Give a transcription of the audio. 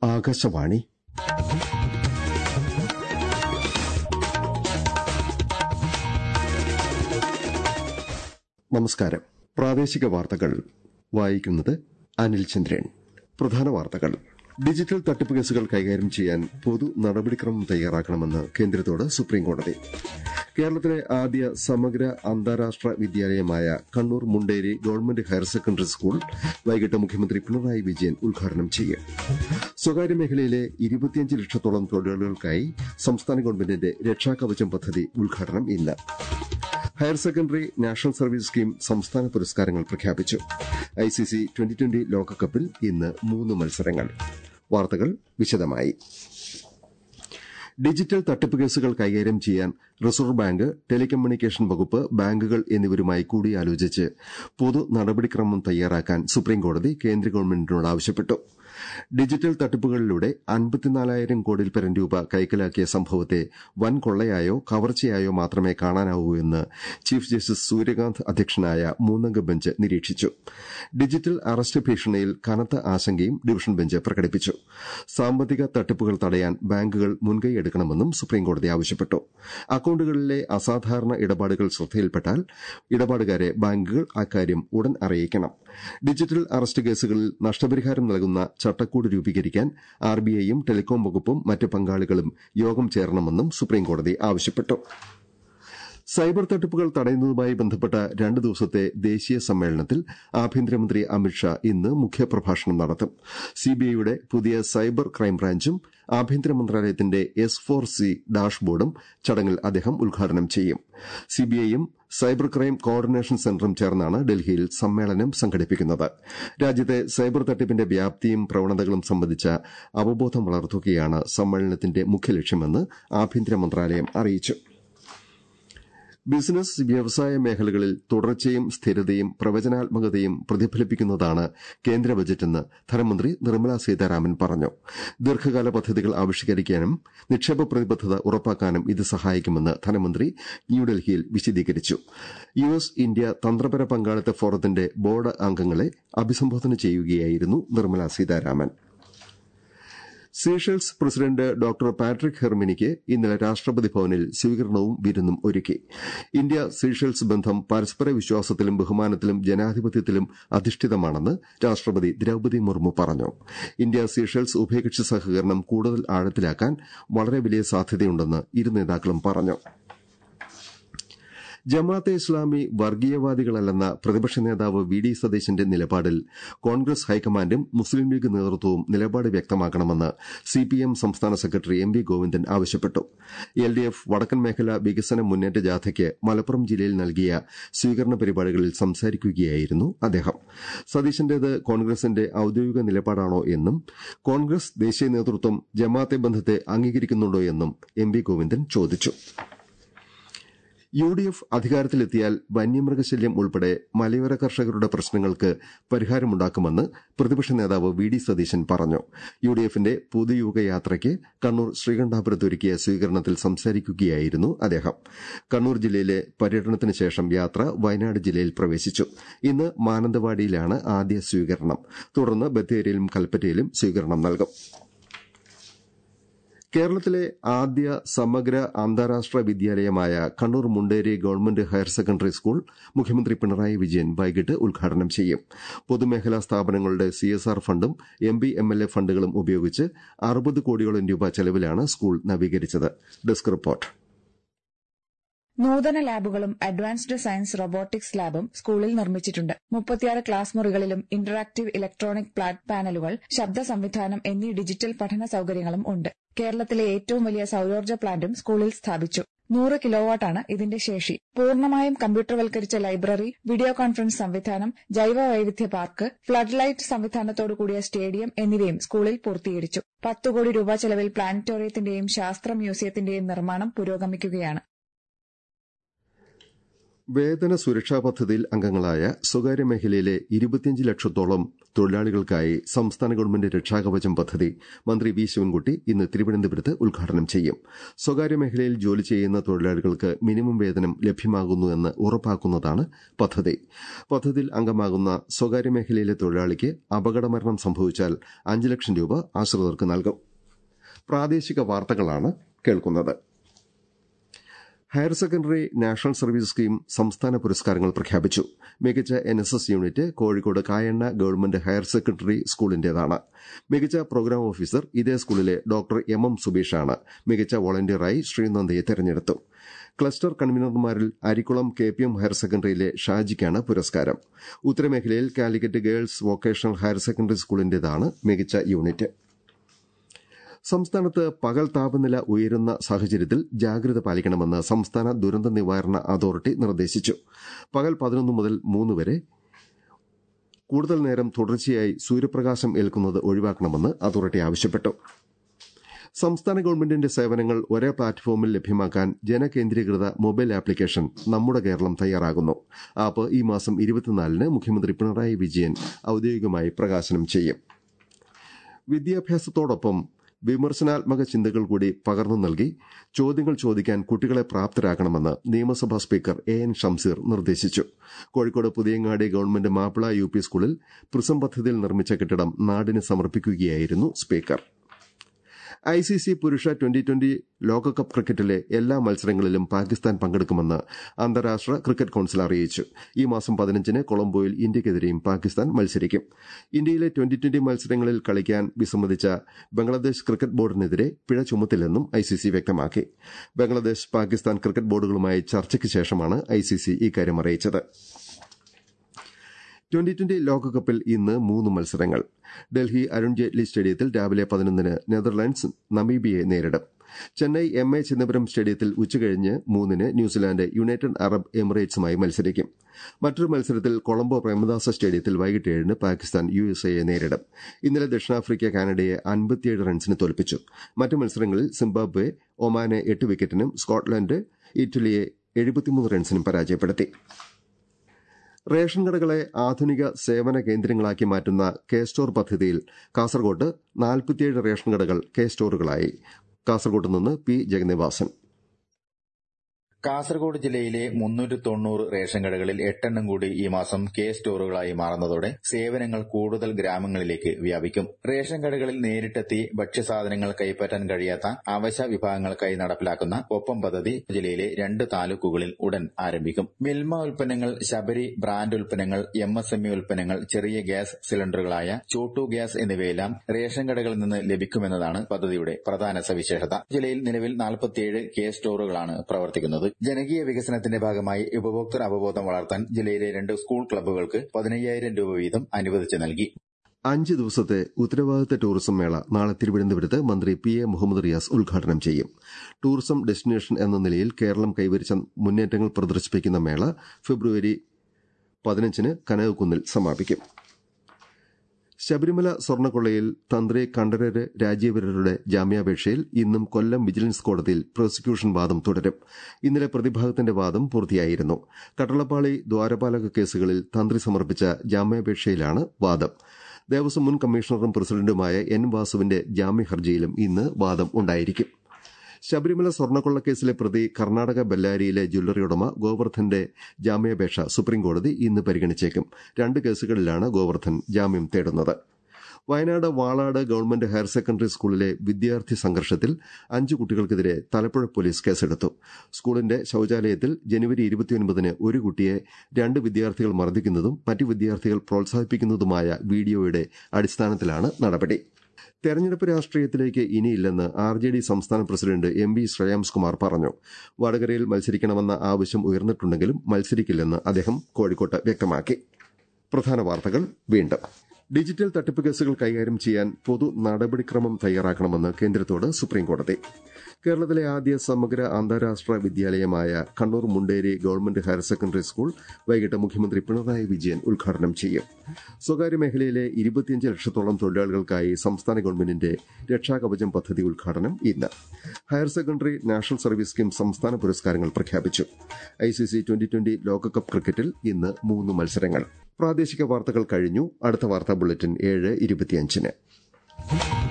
ആകാശവാണി നമസ്കാരം പ്രാദേശിക വാർത്തകൾ വായിക്കുന്നത് അനിൽ ചന്ദ്രൻ പ്രധാന വാർത്തകൾ ഡിജിറ്റൽ തട്ടിപ്പ് കേസുകൾ കൈകാര്യം ചെയ്യാൻ പൊതു നടപടിക്രമം തയ്യാറാക്കണമെന്ന് കേന്ദ്രത്തോട് സുപ്രീംകോടതി കേരളത്തിലെ ആദ്യ സമഗ്ര അന്താരാഷ്ട്ര വിദ്യാലയമായ Kannur Munderi government higher secondary school വൈകിട്ട് മുഖ്യമന്ത്രി പിണറായി വിജയൻ ഉദ്ഘാടനം ചെയ്യും സ്വകാര്യ മേഖലയിലെ ഇരുപത്തിയഞ്ച് ലക്ഷത്തോളം തൊഴിലാളികൾക്കായി സംസ്ഥാന ഗവൺമെന്റിന്റെ രക്ഷാകവചം പദ്ധതി ഉദ്ഘാടനം ഇന്ന് higher secondary national service scheme സംസ്ഥാന പുരസ്കാരങ്ങൾ പ്രഖ്യാപിച്ചു ഐസിസി ട്വന്റി ട്വന്റി ലോകകപ്പിൽ ഇന്ന് മൂന്ന് മത്സരങ്ങൾ വാർത്തകൾ വിശദമായി ഡിജിറ്റൽ തട്ടിപ്പ് കേസുകൾ കൈകാര്യം ചെയ്യാൻ റിസർവ് ബാങ്ക് ടെലികമ്മ്യൂണിക്കേഷൻ വകുപ്പ് ബാങ്കുകൾ എന്നിവരുമായി കൂടിയാലോചിച്ച് പൊതു നടപടിക്രമം തയ്യാറാക്കാൻ സുപ്രീംകോടതി കേന്ദ്ര ഗവൺമെന്റിനോട് ആവശ്യപ്പെട്ടു ഡിജിറ്റൽ തട്ടിപ്പുകളിലൂടെ അൻപത്തിനാലായിരം കോടി പരം രൂപ കൈക്കലാക്കിയ സംഭവത്തെ വൻ കൊള്ളയായോ കവർച്ചയായോ മാത്രമേ കാണാനാവൂ എന്ന് ചീഫ് ജസ്റ്റിസ് സൂര്യകാന്ത് അധ്യക്ഷനായ മൂന്നംഗ ബെഞ്ച് നിരീക്ഷിച്ചു ഡിജിറ്റൽ അറസ്റ്റ് ഭീഷണിയിൽ കനത്ത ആശങ്കയും ഡിവിഷൻ ബെഞ്ച് പ്രകടിപ്പിച്ചു സാമ്പത്തിക തട്ടിപ്പുകൾ തടയാൻ ബാങ്കുകൾ മുൻകൈയെടുക്കണമെന്നും സുപ്രീംകോടതി ആവശ്യപ്പെട്ടു അക്കൌണ്ടുകളിലെ അസാധാരണ ഇടപാടുകൾ ശ്രദ്ധയിൽപ്പെട്ടാൽ ഇടപാടുകാരെ ബാങ്കുകൾ അക്കാര്യം ഉടൻ അറിയിക്കണം ഡിജിറ്റൽ അറസ്റ്റ് കേസുകളിൽ നഷ്ടപരിഹാരം നൽകുന്ന ചട്ടക്കൂട് രൂപീകരിക്കാൻ ആർബിഐയും ടെലികോം വകുപ്പും മറ്റ് പങ്കാളികളും യോഗം ചേരണമെന്നും സുപ്രീംകോടതി ആവശ്യപ്പെട്ടു സൈബർ തട്ടിപ്പുകൾ തടയുന്നതുമായി ബന്ധപ്പെട്ട രണ്ട് ദിവസത്തെ ദേശീയ സമ്മേളനത്തിൽ ആഭ്യന്തരമന്ത്രി അമിത്ഷാ ഇന്ന് മുഖ്യപ്രഭാഷണം നടത്തും സിബിഐയുടെ പുതിയ സൈബർ ക്രൈംബ്രാഞ്ചും ആഭ്യന്തര മന്ത്രാലയത്തിന്റെ എസ് ഫോർ സി ഡാഷ്ബോർഡും ചടങ്ങിൽ അദ്ദേഹം ഉദ്ഘാടനം ചെയ്യും സിബിഐയും സൈബർ ക്രൈം കോർഡിനേഷൻ സെന്ററും ചേർന്നാണ് ഡൽഹിയിൽ സമ്മേളനം സംഘടിപ്പിക്കുന്നത് രാജ്യത്തെ സൈബർ തട്ടിപ്പിന്റെ വ്യാപ്തിയും പ്രവണതകളും സംബന്ധിച്ച അവബോധം വളർത്തുകയാണ് സമ്മേളനത്തിന്റെ മുഖ്യ ലക്ഷ്യമെന്ന് ആഭ്യന്തര മന്ത്രാലയം അറിയിച്ചു ബിസിനസ് വ്യവസായ മേഖലകളിൽ തുടർച്ചയും സ്ഥിരതയും പ്രവചനാത്മകതയും പ്രതിഫലിപ്പിക്കുന്നതാണ് കേന്ദ്ര ബജറ്റെന്ന് ധനമന്ത്രി നിർമ്മലാ സീതാരാമൻ പറഞ്ഞു ദീർഘകാല പദ്ധതികൾ ആവിഷ്കരിക്കാനും നിക്ഷേപ പ്രതിബദ്ധത ഉറപ്പാക്കാനും ഇത് സഹായിക്കുമെന്ന് ധനമന്ത്രി ന്യൂഡൽഹിയിൽ വിശദീകരിച്ചു യു എസ് ഇന്ത്യ തന്ത്രപര പങ്കാളിത്ത ഫോറത്തിന്റെ ബോർഡ് അംഗങ്ങളെ അഭിസംബോധന ചെയ്യുകയായിരുന്നു Nirmala Sitharaman Seychelles president doctor Patrick ഹെർമിനിക്ക് ഇന്നലെ രാഷ്ട്രപതി ഭവനിൽ സ്വീകരണവും വിരുന്നും ഒരുക്കി ഇന്ത്യ സീഷെൽസ് ബന്ധം പരസ്പര വിശ്വാസത്തിലും ബഹുമാനത്തിലും ജനാധിപത്യത്തിലും അധിഷ്ഠിതമാണെന്ന് രാഷ്ട്രപതി ദ്രൌപതി മുർമു പറഞ്ഞു ഇന്ത്യ സീഷെൽസ് ഉഭയകക്ഷി സഹകരണം കൂടുതൽ ആഴത്തിലാക്കാൻ വളരെ വലിയ സാധ്യതയുണ്ടെന്ന് ഇരു നേതാക്കളും പറഞ്ഞു ജമാഅത്തെ ഇസ്ലാമി വർഗീയവാദികളല്ലെന്ന പ്രതിപക്ഷ നേതാവ് വി ഡി സതീശന്റെ നിലപാടിൽ കോൺഗ്രസ് ഹൈക്കമാൻഡും മുസ്ലിം ലീഗ് നേതൃത്വവും നിലപാട് വ്യക്തമാക്കണമെന്ന് സിപിഎം സംസ്ഥാന സെക്രട്ടറി എം വി ഗോവിന്ദൻ ആവശ്യപ്പെട്ടു എൽ ഡി എഫ് വടക്കൻ മേഖല വികസന മുന്നേറ്റ ജാഥയ്ക്ക് മലപ്പുറം ജില്ലയിൽ നൽകിയ സ്വീകരണ പരിപാടികളിൽ സംസാരിക്കുകയായിരുന്നു അദ്ദേഹം സതീശന്റേത് കോൺഗ്രസിന്റെ ഔദ്യോഗിക നിലപാടാണോ എന്നും കോൺഗ്രസ് ദേശീയ നേതൃത്വം ജമാഅത്തെ ബന്ധത്തെ അംഗീകരിക്കുന്നുണ്ടോ എന്നും എം വി ഗോവിന്ദൻ ചോദിച്ചു യു ഡി എഫ് അധികാരത്തിലെത്തിയാൽ വന്യമൃഗശല്യം ഉൾപ്പെടെ മലയോര കർഷകരുടെ പ്രശ്നങ്ങൾക്ക് പരിഹാരമുണ്ടാക്കുമെന്ന് പ്രതിപക്ഷ നേതാവ് വി ഡി സതീശൻ പറഞ്ഞു യു ഡി എഫിന്റെ പുതുയുഗ യാത്രയ്ക്ക് കണ്ണൂർ ശ്രീകണ്ഠാപുരത്ത് ഒരുക്കിയ സ്വീകരണത്തിൽ സംസാരിക്കുകയായിരുന്നു അദ്ദേഹം കണ്ണൂർ ജില്ലയിലെ പര്യടനത്തിന് ശേഷം യാത്ര വയനാട് ജില്ലയിൽ പ്രവേശിച്ചു ഇന്ന് മാനന്തവാടിയിലാണ് ആദ്യ സ്വീകരണം തുടർന്ന് ബത്തേരിയിലും കൽപ്പറ്റയിലും സ്വീകരണം നൽകും കേരളത്തിലെ ആദ്യ സമഗ്ര അന്താരാഷ്ട്ര വിദ്യാലയമായ Kannur Munderi government higher secondary school മുഖ്യമന്ത്രി പിണറായി വിജയൻ വൈകിട്ട് ഉദ്ഘാടനം ചെയ്യും പൊതുമേഖലാ സ്ഥാപനങ്ങളുടെ സിഎസ്ആർ ഫണ്ടും M P M L A ഫണ്ടുകളും ഉപയോഗിച്ച് അറുപത് കോടിയോളം രൂപ ചെലവിലാണ് സ്കൂൾ നവീകരിച്ചത് ഡെസ്ക് റിപ്പോർട്ട് നൂതന ലാബുകളും അഡ്വാൻസ്ഡ് സയൻസ് റോബോട്ടിക്സ് ലാബും സ്കൂളിൽ നിർമ്മിച്ചിട്ടുണ്ട് മുപ്പത്തിയാറ് ക്ലാസ് മുറികളിലും ഇന്ററാക്ടീവ് ഇലക്ട്രോണിക് പ്ലാറ്റ് പാനലുകൾ ശബ്ദ സംവിധാനം എന്നീ ഡിജിറ്റൽ പഠന സൌകര്യങ്ങളും ഉണ്ട് കേരളത്തിലെ ഏറ്റവും വലിയ സൌരോർജ്ജ പ്ലാന്റും സ്കൂളിൽ സ്ഥാപിച്ചു നൂറ് കിലോവാട്ടാണ് ഇതിന്റെ ശേഷി പൂർണ്ണമായും കമ്പ്യൂട്ടർവൽക്കരിച്ച ലൈബ്രറി വീഡിയോ കോൺഫറൻസ് സംവിധാനം ജൈവ വൈവിധ്യ പാർക്ക് ഫ്ലഡ് ലൈറ്റ് സംവിധാനത്തോടു കൂടിയ സ്റ്റേഡിയം എന്നിവയും സ്കൂളിൽ പൂർത്തീകരിച്ചു പത്ത് കോടി രൂപ ചെലവിൽ പ്ലാനറ്റോറിയത്തിന്റെയും ശാസ്ത്ര മ്യൂസിയത്തിന്റെയും നിർമ്മാണം പുരോഗമിക്കുകയാണ് വേതന സുരക്ഷാ പദ്ധതിയിൽ അംഗങ്ങളായ സ്വകാര്യ മേഖലയിലെ ഇരുപത്തിയഞ്ച് ലക്ഷത്തോളം തൊഴിലാളികൾക്കായി സംസ്ഥാന ഗവൺമെന്റ് രക്ഷാകവചം പദ്ധതി മന്ത്രി വി ശിവൻകുട്ടി ഇന്ന് തിരുവനന്തപുരത്ത് ഉദ്ഘാടനം ചെയ്യും സ്വകാര്യ മേഖലയിൽ ജോലി ചെയ്യുന്ന തൊഴിലാളികൾക്ക് മിനിമം വേതനം ലഭ്യമാകുന്നുവെന്ന് ഉറപ്പാക്കുന്നതാണ് പദ്ധതി പദ്ധതിയിൽ അംഗമാകുന്ന സ്വകാര്യ മേഖലയിലെ തൊഴിലാളിക്ക് അപകടമരണം സംഭവിച്ചാൽ അഞ്ച് ലക്ഷം രൂപ ആശ്രിതർക്ക് നൽകും പ്രാദേശിക വാർത്തകളാണ് കേൾക്കുന്നത് higher secondary national service scheme സംസ്ഥാന പുരസ്കാരങ്ങൾ പ്രഖ്യാപിച്ചു മികച്ച N S S unit Kozhikode Kayanna government higher secondary സ്കൂളിന്റേതാണ് മികച്ച പ്രോഗ്രാം ഓഫീസർ ഇതേ സ്കൂളിലെ ഡോക്ടർ എം എം സുബീഷാണ് മികച്ച വോളണ്ടിയറായി ശ്രീനന്ദയെ തെരഞ്ഞെടുത്തു ക്ലസ്റ്റർ കൺവീനർമാരിൽ Arikkulam K P M higher സെക്കൻഡറിയിലെ ഷാജിക്കാണ് പുരസ്കാരം ഉത്തരമേഖലയിൽ Calicut girls vocational higher secondary സ്കൂളിന്റേതാണ് മികച്ച യൂണിറ്റ് സംസ്ഥാനത്ത് പകൽ താപനില ഉയരുന്ന സാഹചര്യത്തിൽ ജാഗ്രത പാലിക്കണമെന്ന് സംസ്ഥാന ദുരന്ത നിവാരണ അതോറിറ്റി നിർദ്ദേശിച്ചു പകൽ പതിനൊന്ന് മുതൽ മൂന്ന് വരെ കൂടുതൽ നേരം തുടർച്ചയായി സൂര്യപ്രകാശം ഏൽക്കുന്നത് ഒഴിവാക്കണമെന്ന് അതോറിറ്റി ആവശ്യപ്പെട്ടു സംസ്ഥാന ഗവൺമെന്റിന്റെ സേവനങ്ങൾ ഒരേ പ്ലാറ്റ്ഫോമിൽ ലഭ്യമാക്കാൻ ജനകേന്ദ്രീകൃത മൊബൈൽ ആപ്ലിക്കേഷൻ നമ്മുടെ കേരളം തയ്യാറാകുന്നു ആപ്പ് ഈ മാസം ഇരുപത്തിനാലിന് മുഖ്യമന്ത്രി പിണറായി വിജയൻ ഔദ്യോഗികമായി പ്രകാശനം ചെയ്യും വിദ്യാഭ്യാസത്തോടൊപ്പം വിമർശനാത്മക ചിന്തകൾ കൂടി പകർന്നു നൽകി ചോദ്യങ്ങൾ ചോദിക്കാൻ കുട്ടികളെ പ്രാപ്തരാക്കണമെന്ന് നിയമസഭാ സ്പീക്കർ എ എൻ ഷംസീർ നിർദ്ദേശിച്ചു Kozhikode Puthiyangadi government Mappila U P സ്കൂളിൽ പ്രിസം പദ്ധതിയിൽ നിർമ്മിച്ച കെട്ടിടം നാടിന് സമർപ്പിക്കുകയായിരുന്നു സ്പീക്കർ ഐ സി സി പുരുഷ ട്വന്റി ട്വന്റി ലോകകപ്പ് ക്രിക്കറ്റിലെ എല്ലാ മത്സരങ്ങളിലും പാകിസ്ഥാൻ പങ്കെടുക്കുമെന്ന് അന്താരാഷ്ട്ര ക്രിക്കറ്റ് കൌൺസിൽ അറിയിച്ചു ഈ മാസം പതിനഞ്ചിന് കൊളംബോയിൽ ഇന്ത്യക്കെതിരെയും പാകിസ്ഥാൻ മത്സരിക്കും ഇന്ത്യയിലെ ട്വന്റി ട്വന്റി മത്സരങ്ങളിൽ കളിക്കാൻ വിസമ്മതിച്ച ബംഗ്ലാദേശ് ക്രിക്കറ്റ് ബോർഡിനെതിരെ പിഴ ചുമത്തില്ലെന്നും ഐ സി സി വ്യക്തമാക്കി ബംഗ്ലാദേശ് പാകിസ്ഥാൻ ക്രിക്കറ്റ് ബോർഡുകളുമായി ചർച്ചയ്ക്ക് ശേഷമാണ് ഐ സി സി ഇക്കാര്യം അറിയിച്ചത് ട്വന്റി ട്വന്റി ലോകകപ്പിൽ ഇന്ന് മൂന്ന് മത്സരങ്ങൾ ഡൽഹി അരുൺ ജെയ്റ്റ്ലി സ്റ്റേഡിയത്തിൽ രാവിലെ പതിനൊന്നിന് നെതർലാൻഡ്സ് നമീബിയെ നേരിടും ചെന്നൈ എം എ ചിദംബരം സ്റ്റേഡിയത്തിൽ ഉച്ചകഴിഞ്ഞ് മൂന്നിന് ന്യൂസിലാൻഡ് യുണൈറ്റഡ് അറബ് എമിറേറ്റ്സുമായി മത്സരിക്കും മറ്റൊരു മത്സരത്തിൽ കൊളംബോ പ്രേമദാസ സ്റ്റേഡിയത്തിൽ വൈകിട്ട് ഏഴിന് പാകിസ്ഥാൻ യു എസ് എയെ നേരിടും ഇന്നലെ ദക്ഷിണാഫ്രിക്ക കാനഡയെ അൻപത്തിയേഴ് റൺസിന് തോൽപ്പിച്ചു മറ്റ് മത്സരങ്ങളിൽ സിംബാബ്വെ ഒമാനെ എട്ട് വിക്കറ്റിനും സ്കോട്ട്ലൻഡ് ഇറ്റലിയെ എഴുപത്തിമൂന്ന് റൺസിനും പരാജയപ്പെടുത്തി റേഷൻ കടകളെ ആധുനിക സേവന കേന്ദ്രങ്ങളാക്കി മാറ്റുന്ന കെ സ്റ്റോർ പദ്ധതിയിൽ കാസർകോട്ട് നാൽപ്പത്തിയേഴ് റേഷൻ കടകൾ കെ സ്റ്റോറുകളായി കാസർകോട്ട് നിന്ന് പി ജഗന്നിവാസൻ കാസർഗോഡ് ജില്ലയിലെ മുന്നൂറ്റി തൊണ്ണൂറ് റേഷൻ കടകളിൽ എട്ടെണ്ണം കൂടി ഈ മാസം കെ സ്റ്റോറുകളായി മാറുന്നതോടെ സേവനങ്ങൾ കൂടുതൽ ഗ്രാമങ്ങളിലേക്ക് വ്യാപിക്കും റേഷൻ കടകളിൽ നേരിട്ടെത്തി ഭക്ഷ്യസാധനങ്ങൾ കൈപ്പറ്റാൻ കഴിയാത്ത അവശ്യ വിഭാഗങ്ങൾക്കായി നടപ്പിലാക്കുന്ന ഒപ്പം പദ്ധതി ജില്ലയിലെ രണ്ട് താലൂക്കുകളിൽ ഉടൻ ആരംഭിക്കും മിൽമ ഉൽപ്പന്നങ്ങൾ ശബരി ബ്രാൻഡ് ഉൽപ്പന്നങ്ങൾ എം എസ് എം ഇ ഉൽപ്പന്നങ്ങൾ ചെറിയ ഗ്യാസ് സിലിണ്ടറുകളായ ചോട്ടു ഗ്യാസ് എന്നിവയെല്ലാം റേഷൻ കടകളിൽ നിന്ന് ലഭിക്കുമെന്നതാണ് പദ്ധതിയുടെ പ്രധാന സവിശേഷത ജില്ലയിൽ നിലവിൽ നാൽപ്പത്തിയേഴ് കെ സ്റ്റോറുകളാണ് പ്രവർത്തിക്കുന്നത് ജനകീയ വികസനത്തിന്റെ ഭാഗമായി ഉപഭോക്തൃ അവബോധം വളർത്താൻ ജില്ലയിലെ രണ്ട് സ്കൂൾ ക്ലബ്ബുകൾക്ക് പതിനയ്യായിരം രൂപ വീതം അനുവദിച്ചു നൽകി അഞ്ച് ദിവസത്തെ ഉത്തരവാദിത്ത ടൂറിസം മേള നാളെ തിരുവനന്തപുരത്ത് മന്ത്രി പി എ മുഹമ്മദ് റിയാസ് ഉദ്ഘാടനം ചെയ്യും ടൂറിസം ഡെസ്റ്റിനേഷൻ എന്ന നിലയിൽ കേരളം കൈവരിച്ച മുന്നേറ്റങ്ങൾ പ്രദർശിപ്പിക്കുന്ന മേള ഫെബ്രുവരി പതിനഞ്ചിന് കനകക്കുന്നിൽ സമാപിക്കും ശബരിമല സ്വർണ്ണക്കൊള്ളയിൽ തന്ത്രി കണ്ഠരര് രാജീവരരുടെ ജാമ്യാപേക്ഷയിൽ ഇന്നും കൊല്ലം വിജിലൻസ് കോടതിയിൽ പ്രോസിക്യൂഷൻ വാദം തുടരും ഇന്നലെ പ്രതിഭാഗത്തിന്റെ വാദം പൂർത്തിയായിരുന്നു കട്ടളപ്പാളി ദ്വാരപാലക കേസുകളിൽ തന്ത്രി സമർപ്പിച്ച ജാമ്യാപേക്ഷയിലാണ് വാദം ദേവസ്വം മുൻ കമ്മീഷണറും പ്രസിഡന്റുമായ എൻ വാസുവിന്റെ ജാമ്യ ഹർജിയിലും ഇന്ന് വാദം ഉണ്ടായിരിക്കും ശബരിമല സ്വർണ്ണക്കൊള്ളക്കേസിലെ പ്രതി കർണാടക ബെല്ലാരിയിലെ ജ്വല്ലറി ഉടമ ഗോവർദ്ധന്റെ ജാമ്യാപേക്ഷ സുപ്രീംകോടതി ഇന്ന് പരിഗണിച്ചേക്കും രണ്ട് കേസുകളിലാണ് ഗോവർദ്ധൻ ജാമ്യം തേടുന്നത് Wayanad Valad government higher secondary സ്കൂളിലെ വിദ്യാർത്ഥി സംഘർഷത്തിൽ അഞ്ച് കുട്ടികൾക്കെതിരെ തലപ്പുഴ പോലീസ് കേസെടുത്തു സ്കൂളിന്റെ ശൌചാലയത്തിൽ ജനുവരി ഇരുപത്തിയൊൻപതിന് ഒരു കുട്ടിയെ രണ്ട് വിദ്യാർത്ഥികൾ മർദ്ദിക്കുന്നതും മറ്റ് വിദ്യാർത്ഥികൾ പ്രോത്സാഹിപ്പിക്കുന്നതുമായ വീഡിയോയുടെ അടിസ്ഥാനത്തിലാണ് നടപടി തെരഞ്ഞെടുപ്പ് രാഷ്ട്രീയത്തിലേക്ക് ഇനിയില്ലെന്ന് ആർ ജെ ഡി സംസ്ഥാന president M V Shreyams Kumar പറഞ്ഞു വടകരയിൽ മത്സരിക്കണമെന്ന ആവശ്യം ഉയർന്നിട്ടുണ്ടെങ്കിലും മത്സരിക്കില്ലെന്ന് അദ്ദേഹം കോഴിക്കോട്ട് വ്യക്തമാക്കി പ്രധാന വാർത്തകൾ വീണ്ടും ഡിജിറ്റൽ തട്ടിപ്പ് കേസുകൾ കൈകാര്യം ചെയ്യാൻ പൊതു നടപടിക്രമം തയ്യാറാക്കണമെന്ന് കേന്ദ്രത്തോട് സുപ്രീംകോടതി കേരളത്തിലെ ആദ്യ സമഗ്ര അന്താരാഷ്ട്ര വിദ്യാലയമായ Kannur Munderi government higher secondary school വൈകിട്ട് മുഖ്യമന്ത്രി പിണറായി വിജയൻ ഉദ്ഘാടനം ചെയ്യും സ്വകാര്യ മേഖലയിലെ ഇരുപത്തിയഞ്ച് ലക്ഷത്തോളം തൊഴിലാളികൾക്കായി സംസ്ഥാന ഗവൺമെന്റിന്റെ രക്ഷാകവചം പദ്ധതി ഉദ്ഘാടനം ഇന്ന് higher secondary national service scheme സംസ്ഥാന പുരസ്കാരങ്ങൾ പ്രഖ്യാപിച്ചു ഐസിസി ട്വന്റി ട്വന്റി ലോകകപ്പ് ക്രിക്കറ്റിൽ ഇന്ന് മൂന്ന് മത്സരങ്ങൾ പ്രാദേശിക വാർത്തകൾ കഴിഞ്ഞു അടുത്ത വാർത്താ ബുള്ളറ്റിൻ ഏഴ് ഇരുപത്തിയഞ്ചിന്